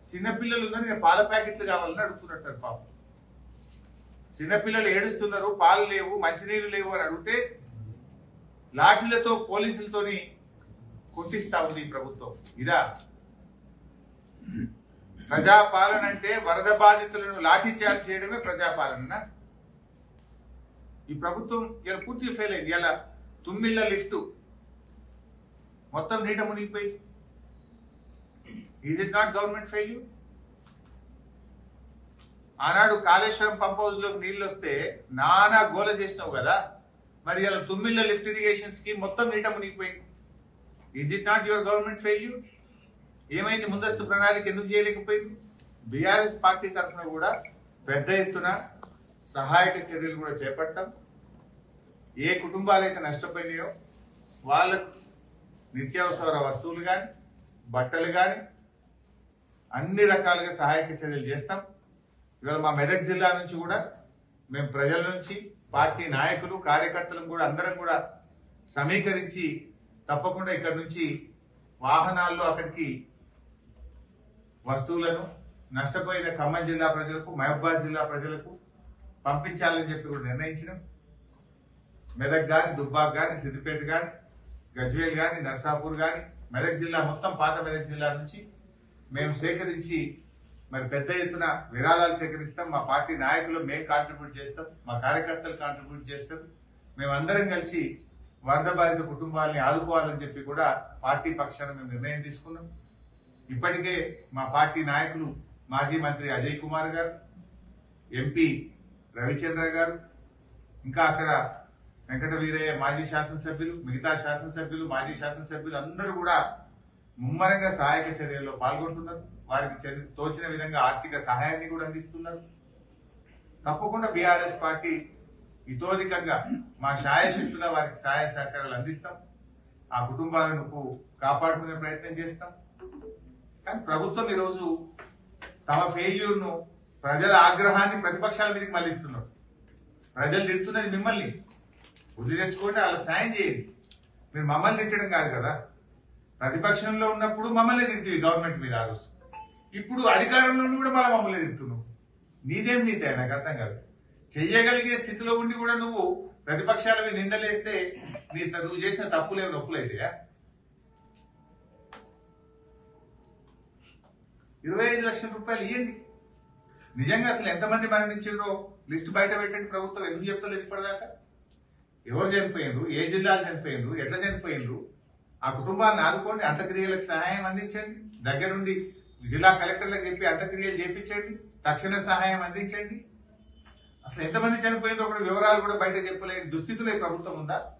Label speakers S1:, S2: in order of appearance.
S1: చిన్నపిల్లలు ఉన్నారు నేను పాల ప్యాకెట్లు కావాలని అడుగుతున్నట్టు పాపం చిన్నపిల్లలు ఏడుస్తున్నారు పాలు లేవు మంచినీళ్ళు లేవు అని అడిగితే లాఠీలతో పోలీసులతోని కొట్టిస్తా ఉంది ఈ ప్రభుత్వం ఇదా ప్రజాపాలన అంటే వరద బాధితులను లాఠీ చార్జ్ చేయడమే ప్రజాపాలన ఈ ప్రభుత్వం ఇలా పూర్తిగా ఫెయిల్ అయింది ఇలా తుమ్మిళ్ళ లిఫ్ట్ మొత్తం నీట మునిగిపోయి is it not government failure ఆనాడు కాళేశ్వరం పంప్ హౌస్ లోకి నీళ్ళు వస్తే నానా గోల చేసినావు కదా మరి ఇలా తుమ్మిళ్ళ లిఫ్ట్ ఇరిగేషన్ స్కీమ్ మొత్తం నీట మునిగిపోయింది is it not your government failure ఏమైంది ముందస్తు ప్రణాళిక ఎందుకు చేయలేకపోయింది బీఆర్ఎస్ పార్టీ తరఫున కూడా పెద్ద ఎత్తున సహాయక చర్యలు కూడా చేపట్టాం ఏ కుటుంబాలైతే నష్టపోయినాయో వాళ్ళకు నిత్యావసర వస్తువులు కానీ బట్టలు కానీ అన్ని రకాలుగా సహాయక చర్యలు చేస్తాం ఇవాళ మా మెదక్ జిల్లా నుంచి కూడా మేము ప్రజల నుంచి పార్టీ నాయకులు కార్యకర్తలను కూడా అందరం కూడా సమీకరించి తప్పకుండా ఇక్కడ నుంచి వాహనాల్లో అక్కడికి వస్తువులను నష్టపోయిన ఖమ్మం జిల్లా ప్రజలకు మహబాద్ జిల్లా ప్రజలకు పంపించాలని చెప్పి కూడా నిర్ణయించినాం మెదక్ గాని దుబ్బాక్ గాని సిద్దిపేట గాని గజ్వేల్ గాని నర్సాపూర్ గాని మెదక్ జిల్లా మొత్తం పాత మెదక్ జిల్లా నుంచి మేము సేకరించి మరి పెద్ద ఎత్తున విరాళాలు సేకరిస్తాం మా పార్టీ నాయకులు మేము కాంట్రిబ్యూట్ చేస్తాం మా కార్యకర్తలు కాంట్రిబ్యూట్ చేస్తారు మేమందరం కలిసి వరద బాధిత కుటుంబాలని ఆదుకోవాలని చెప్పి కూడా పార్టీ పక్షాన మేము నిర్ణయం తీసుకున్నాం ఇప్పటికే మా పార్టీ నాయకులు మాజీ మంత్రి అజయ్ కుమార్ గారు ఎంపీ రవిచంద్ర గారు ఇంకా అక్కడ వెంకట వీరయ్య మాజీ శాసనసభ్యులు మిగతా శాసనసభ్యులు మాజీ శాసనసభ్యులు అందరూ కూడా ముమ్మరంగా సహాయక చర్యల్లో పాల్గొంటున్నారు వారికి చెంది- తోచిన విధంగా ఆర్థిక సహాయాన్ని కూడా అందిస్తున్నారు తప్పకుండా బీఆర్ఎస్ పార్టీ ఇతోధికంగా మా శాయశక్తుల వారికి సహాయ సహకారాలు అందిస్తాం ఆ కుటుంబాలను కు- కాపాడుకునే ప్రయత్నం చేస్తాం కానీ ప్రభుత్వం ఈరోజు తమ ఫెయిల్యూర్ ను ప్రజల ఆగ్రహాన్ని ప్రతిపక్షాల మీదకి మళ్ళిస్తున్నారు ప్రజలు తిడుతున్నది మిమ్మల్ని వదిలి తెచ్చుకోండి వాళ్ళకి సాయం చేయండి మీరు మమ్మల్ని తిట్టడం కాదు కదా ప్రతిపక్షంలో ఉన్నప్పుడు మమ్మల్ని తింటివి గవర్నమెంట్ మీద ఆ రోజు ఇప్పుడు అధికారంలో ఉండి కూడా మళ్ళీ మమ్మల్ని తింటున్నావు నీదేం నీతే నాకు అర్థం కాదు చెయ్యగలిగే స్థితిలో ఉండి కూడా నువ్వు ప్రతిపక్షాల మీద నిందలేస్తే నీ నువ్వు చేసిన తప్పులేమి నొప్పులైతాయా ఇరవై ఐదు లక్షల రూపాయలు ఇవ్వండి నిజంగా అసలు ఎంతమంది మరణించారో లిస్ట్ బయట పెట్టండి ప్రభుత్వం ఎందుకు చెప్తలేదు ఇప్పటిదాకా ఎవరు చనిపోయినరు ఏ జిల్లాలు చనిపోయినరు ఎట్లా చనిపోయినరు ఆ కుటుంబాన్ని ఆదుకోండి అంత్యక్రియలకు సహాయం అందించండి దగ్గరుండి జిల్లా కలెక్టర్లకు చెప్పి అంత్యక్రియలు చేపించండి తక్షణ సహాయం అందించండి అసలు ఎంతమంది చనిపోయిందో కూడా వివరాలు కూడా బయట చెప్పలేని దుస్థితిలో ఈ ప్రభుత్వం ఉందా